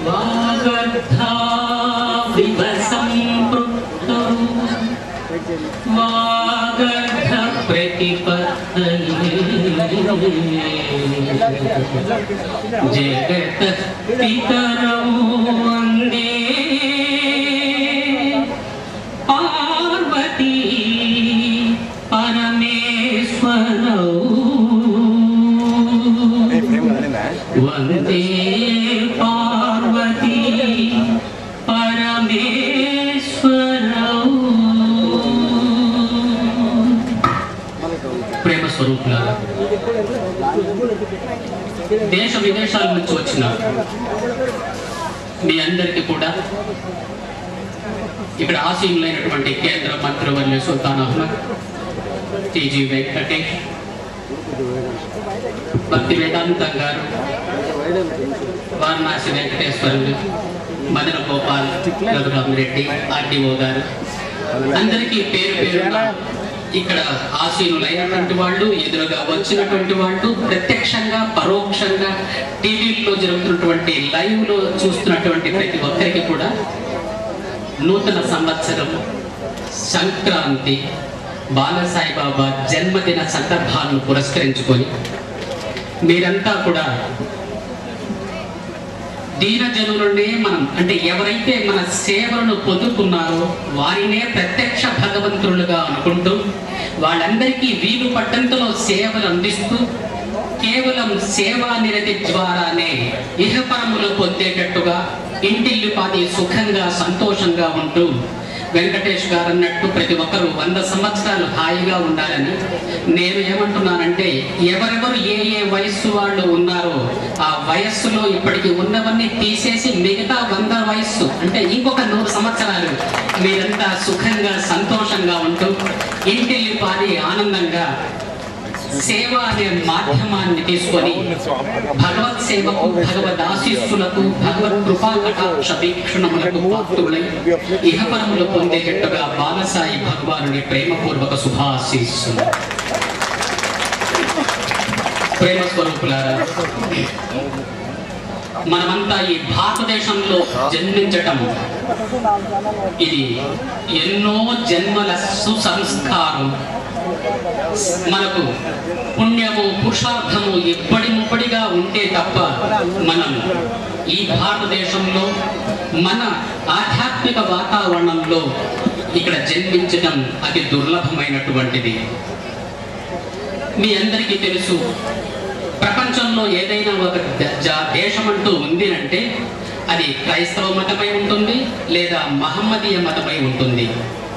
వాగర్ధావివ సంపృక్తౌ వాగర్ధ ప్రతిపత్తయే జగత పితరౌ వందే పార్వతీ పరమేశ్వరౌ వందే పార్వతీ పరమేశ్వరౌ ప్రేమ స్వరూపులారా దేశ విదేశాల నుంచి వచ్చిన మీ అందరికీ కూడా ఇక్కడ ఆసీనులైనటువంటి కేంద్ర మంత్రివర్యులు సుల్తాన్ అహ్మద్ టీజీ వెంకటేష్ భక్తి వేదాంతం గారు వారణాసి వెంకటేశ్వరులు మదన గోపాల్ రఘురామ్ రెడ్డి ఆర్డీఓ గారు అందరికీ పేరు పేరున ఇక్కడ ఆసీనులైనటువంటి వాళ్ళు ఎదురుగా వచ్చినటువంటి వాళ్ళు ప్రత్యక్షంగా పరోక్షంగా టీవీల్లో జరుగుతున్నటువంటి లైవ్ లో చూస్తున్నటువంటి ప్రతి ఒక్కరికి కూడా నూతన సంవత్సరం సంక్రాంతి బాలసాయిబాబా జన్మదిన సందర్భాలను పురస్కరించుకొని మీరంతా కూడా దీనజనులనే మనం అంటే ఎవరైతే మన సేవలను పొందుకున్నారో వారినే ప్రత్యక్ష భగవంతులుగా అనుకుంటూ వాళ్ళందరికీ వీలు పట్టంతలో సేవలు అందిస్తూ కేవలం సేవా నిరతి ద్వారానే ఇహపరములు పొందేటట్టుగా ఇంటిల్లిపాది సుఖంగా సంతోషంగా ఉంటూ వెంకటేష్ గారు అన్నట్టు ప్రతి ఒక్కరూ వంద సంవత్సరాలు హాయిగా ఉండాలని నేను ఏమంటున్నానంటే ఎవరెవరు ఏ ఏ వయస్సు వాళ్ళు ఉన్నారో ఆ వయస్సులో ఇప్పటికి ఉన్నవన్నీ తీసేసి మిగతా వంద వయస్సు అంటే ఇంకొక నూరు సంవత్సరాలు మీరంతా సుఖంగా సంతోషంగా ఉంటూ ఇంటిల్లిపాది ఆనందంగా సేవ అనే మాధ్యమాన్ని తీసుకొని భగవత్ సేవకు భగవద్ ఆశీస్సులకు భగవత్ కృపా కటాక్ష వీక్షణములకు పాత్రులై ఇహపరములు పొందేటట్టుగా బాలసాయి భగవానుని ప్రేమపూర్వక శుభాశీస్సులు ప్రేమ స్వరూపులారా మనమంతా ఈ భారతదేశంలో జన్మించటం ఇది ఎన్నో జన్మల సుసంస్కారం మనకు పుణ్యము పురుషార్థము ఇప్పటి ముప్పటిగా ఉంటే తప్ప మనం ఈ భారతదేశంలో మన ఆధ్యాత్మిక వాతావరణంలో ఇక్కడ జన్మించడం అతి దుర్లభమైనటువంటిది మీ అందరికీ తెలుసు ప్రపంచంలో ఏదైనా ఒక ద- జా- దేశం అంటూ ఉంది అంటే అది క్రైస్తవ మతమై ఉంటుంది లేదా మహమ్మదీయ మతమై ఉంటుంది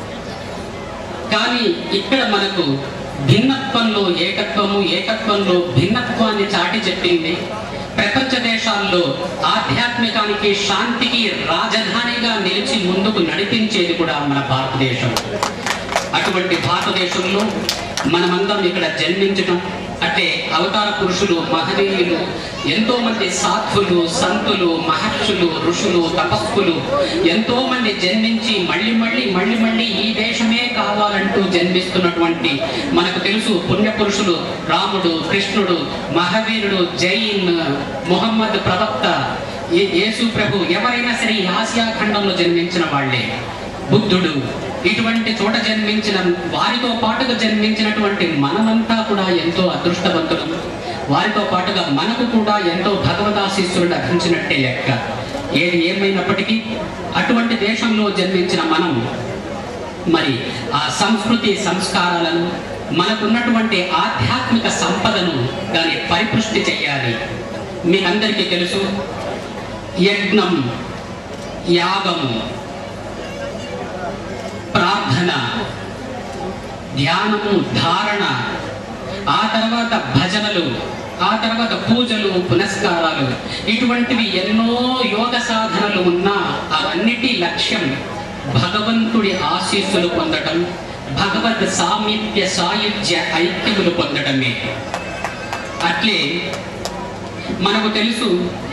కానీ ఇక్కడ మనకు భిన్నత్వంలో ఏకత్వము ఏకత్వంలో భిన్నత్వాన్ని చాటి చెప్పింది ప్రపంచ దేశాల్లో ఆధ్యాత్మికానికి శాంతికి రాజధానిగా నిలిచి ముందుకు నడిపించేది కూడా మన భారతదేశం అటువంటి భారతదేశంలో మనమందరం ఇక్కడ జన్మించటం అంటే అవతార పురుషులు మహనీయులు ఎంతో మంది సాధులు సంతులు మహర్షులు ఋషులు తపస్సులు ఎంతో మంది జన్మించి మళ్ళీ మళ్ళీ మళ్ళీ మళ్ళీ ఈ దేశమే కావాలంటూ జన్మిస్తున్నటువంటి మనకు తెలుసు పుణ్య పురుషులు రాముడు కృష్ణుడు మహావీరుడు జైన్ మొహమ్మద్ ప్రవక్త ఏ- యేసు ప్రభు ఎవరైనా సరే ఈ ఆసియా ఖండంలో జన్మించిన వాళ్ళే బుద్ధుడు ఇటువంటి చోట జన్మించిన వారితో పాటుగా జన్మించినటువంటి మనమంతా కూడా ఎంతో అదృష్టవంతులం వారితో పాటుగా మనకు కూడా ఎంతో భగవదాశీస్సులు లభించినట్టే లెక్క ఏది ఏమైనప్పటికీ అటువంటి దేశంలో జన్మించిన మనం మరి ఆ సంస్కృతి సంస్కారాలను మనకున్నటువంటి ఆధ్యాత్మిక సంపదను దాన్ని పరిపుష్టి చేయాలి మీ అందరికీ తెలుసు యజ్ఞం యాగము ప్రార్థన ధ్యానము ధారణ ఆ తర్వాత భజనలు ఆ తర్వాత పూజలు పునస్కారాలు ఇటువంటివి ఎన్నో యోగ సాధనలు ఉన్నా అవన్నిటి లక్ష్యం భగవంతుడి ఆశీస్సులు పొందటం భగవద్ సామీప్య సాయుధ్య ఐక్యములు పొందటమే అట్లే మనకు తెలుసు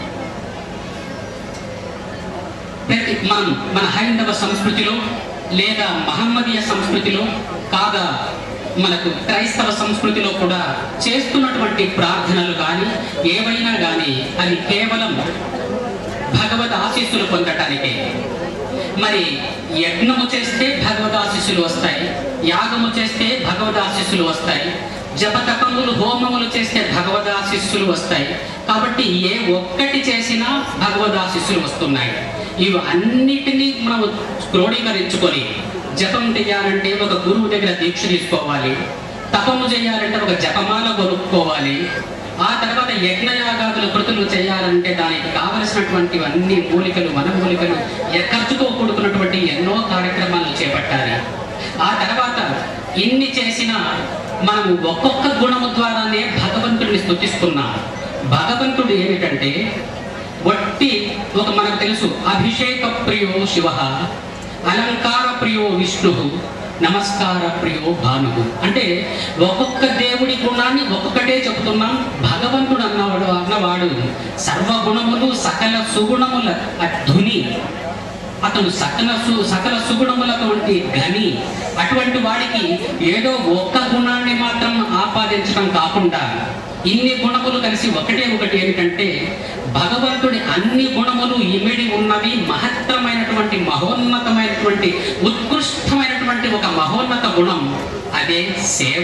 ప్రతి మనం మన హైందవ సంస్కృతిలో లేదా మహమ్మదీయ సంస్కృతిలో కాగా మనకు క్రైస్తవ సంస్కృతిలో కూడా చేస్తున్నటువంటి ప్రార్థనలు కానీ ఏవైనా కానీ అది కేవలం భగవద్ ఆశీస్సులు పొందటానికి మరి యజ్ఞము చేస్తే భగవద్ ఆశీస్సులు వస్తాయి యాగము చేస్తే భగవద్ ఆశీస్సులు వస్తాయి జపతపములు హోమములు చేస్తే భగవద్ ఆశీస్సులు వస్తాయి కాబట్టి ఏ ఒక్కటి చేసినా భగవద్ ఆశీస్సులు వస్తున్నాయి ఇవి అన్నిటినీ మనం క్రోడీకరించుకొని జపం చేయాలంటే ఒక గురువు దగ్గర దీక్ష తీసుకోవాలి తపము చేయాలంటే ఒక జపమాల కొనుక్కోవాలి ఆ తర్వాత యజ్ఞయాగాదుల కృతులు చేయాలంటే దానికి కావలసినటువంటి అన్ని మూలికలు మన మూలికలు ఎ- ఖర్చుతో కూడుకున్నటువంటి ఎన్నో కార్యక్రమాలు చేపట్టాలి ఆ తర్వాత ఇన్ని చేసినా మనము ఒక్కొక్క గుణము ద్వారానే భగవంతుడిని స్తుతిస్తున్నాం భగవంతుడు ఏమిటంటే వట్టి ఒక మనకు తెలుసు అభిషేక ప్రియో శివ అలంకార ప్రియో విష్ణు నమస్కార ప్రియో భాను అంటే ఒక్కొక్క దేవుడి గుణాన్ని ఒక్కొక్కటే చెబుతున్నాం భగవంతుడు అన్నవాడు అన్నవాడు సర్వగుణములు సకల సుగుణముల ధుని అతను సకల సు సకల సుగుణములటువంటి గని అటువంటి వాడికి ఏదో ఒక్క గుణాన్ని మాత్రం ఆపాదించడం కాకుండా ఇన్ని గుణములు కలిసి ఒకటే ఒకటి ఏమిటంటే భగవంతుడి అన్ని గుణములు ఇమిడి ఉన్నవి మహత్తరమైనటువంటి మహోన్నతమైనటువంటి ఉత్కృష్టమైనటువంటి ఒక మహోన్నత గుణం అదే సేవ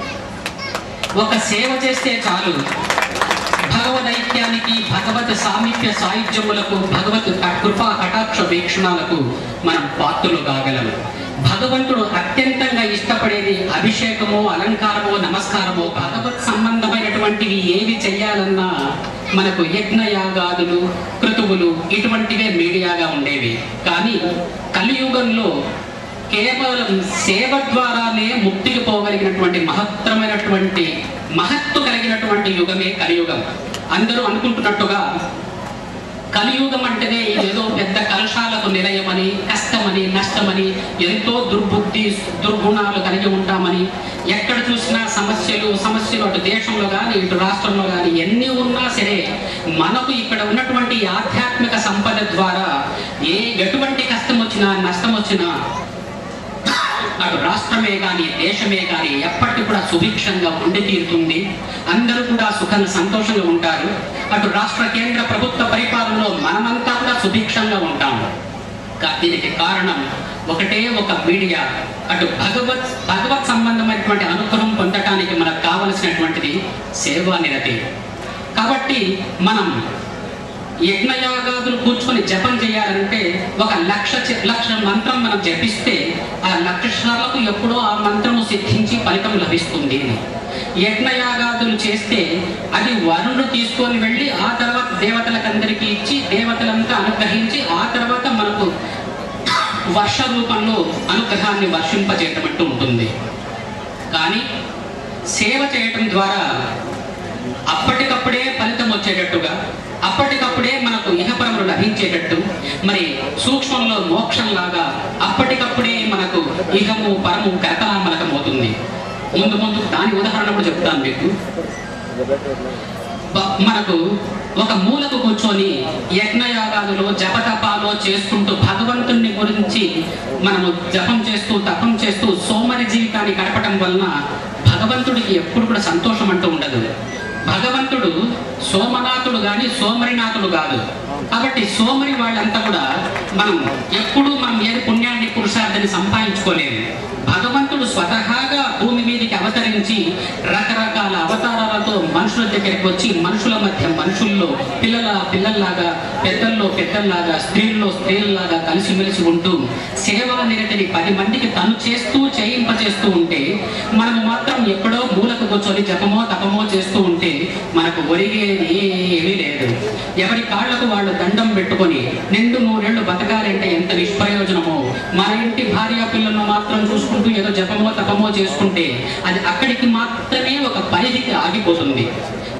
ఒక సేవ చేస్తే చాలు భగవదైక్యానికి భగవత్ సామీప్య సాహిత్యములకు భగవత్ కృపా కటాక్ష వీక్షణాలకు మనం పాత్రలు కాగలము భగవంతుడు అత్యంతంగా ఇష్టపడేది అభిషేకమో అలంకారమో నమస్కారమో భగవత్ సంబంధమైనటువంటివి ఏవి చేయాలన్నా మనకు యజ్ఞ యాగాదులు క్రతువులు ఇటువంటివే మీడియాగా ఉండేవి కానీ కలియుగంలో కేవలం సేవ ద్వారానే ముక్తికి పోగలిగినటువంటి మహత్తరమైనటువంటి మహత్తు కలిగినటువంటి యుగమే కలియుగం అందరూ అనుకుంటున్నట్టుగా కలియుగం అంటేనే ఏదో పెద్ద కలశాలకు నిలయమని కష్టమని నష్టమని ఎంతో దుర్బుద్ధి దుర్గుణాలు కలిగి ఉంటామని ఎక్కడ చూసినా సమస్యలు సమస్యలు అటు దేశంలో కానీ ఇటు రాష్ట్రంలో కానీ ఎన్ని ఉన్నా సరే మనకు ఇక్కడ ఉన్నటువంటి ఆధ్యాత్మిక సంపద ద్వారా ఏ ఎటువంటి కష్టం వచ్చినా నష్టం వచ్చినా అటు రాష్ట్రమే కానీ దేశమే కానీ ఎప్పటికీ కూడా సుభిక్షంగా ఉండి తీరుతుంది అందరూ కూడా సుఖంగా సంతోషంగా ఉంటారు అటు రాష్ట్ర కేంద్ర ప్రభుత్వ పరిపాలనలో మనమంతా కూడా సుభిక్షంగా ఉంటాము కా- దీనికి కారణం ఒకటే ఒక మీడియా అటు భగవత్ భగవత్ సంబంధమైనటువంటి అనుగ్రహం పొందటానికి మనకు కావలసినటువంటిది సేవా నిరతి కాబట్టి మనం యజ్ఞయాగాదులు కూర్చొని జపం చేయాలంటే ఒక లక్ష చె- లక్ష మంత్రం మనం జపిస్తే ఆ లక్షలకు ఎప్పుడో ఆ మంత్రము సిద్ధించి ఫలితం లభిస్తుంది యజ్ఞయాగాదులు చేస్తే అది వరుణుడు తీసుకొని వెళ్ళి ఆ తర్వాత దేవతలకందరికీ ఇచ్చి దేవతలంతా అనుగ్రహించి ఆ తర్వాత మనకు వర్ష రూపంలో అనుగ్రహాన్ని వర్షింపజేయటం అంటూ ఉంటుంది కానీ సేవ చేయటం ద్వారా అప్పటికప్పుడే ఫలితం వచ్చేటట్టుగా అప్పటికప్పుడే మనకు ఇహపరములు లభించేటట్టు మరి సూక్ష్మంలో మోక్షంలాగా అప్పటికప్పుడే మనకు ఇహము పరము కరతలామలకం అవుతుంది ముందు ముందు దాని ఉదాహరణ కూడా చెప్తాను మీకు బ- మనకు ఒక మూలకు కూర్చొని యజ్ఞయాగాదులో జపతపాలో చేసుకుంటూ భగవంతుని గురించి మనము జపం చేస్తూ తపం చేస్తూ సోమరి జీవితాన్ని గడపడం వలన భగవంతుడికి ఎప్పుడు కూడా సంతోషం అంటూ ఉండదు భగవంతుడు సోమనాథుడు కానీ సోమరినాథుడు కాదు కాబట్టి సోమరి వాళ్ళంతా కూడా మనం ఎప్పుడూ మనం ఏది పుణ్యాన్ని పురుషార్థాన్ని సంపాదించుకోలేము భగవంతుడు స్వతహాగా భూమి మీదకి అవతరించి రకరకాల అవతారాలతో మనుషుల దగ్గరికి వచ్చి మనుషుల మధ్య మనుషుల్లో పిల్లల పిల్లల్లాగా పెద్దల్లో పెద్దల్లాగా స్త్రీల్లో స్త్రీల్లాగా కలిసిమెలిసి ఉంటూ సేవల నిరతిని పది మందికి తను చేస్తూ చేయింపచేస్తూ ఉంటే మనము మాత్రం ఎక్కడో మూలకు కూర్చొని జపమో తపమో చేస్తూ ఉంటే మనకు ఒరిగేది ఏమీ లేదు ఎవరి కాళ్లకు వాళ్ళు దండం పెట్టుకొని నిండు నూరేళ్లు బతకాలంటే ఎంత నిష్ప్రయోజనమో మన ఇంటి భార్య పిల్లలను మాత్రం చూసుకుంటూ ఏదో జపమో తపమో చేసుకుంటే అది అక్కడికి మాత్రమే ఒక పరిధికి ఆగిపోతుంది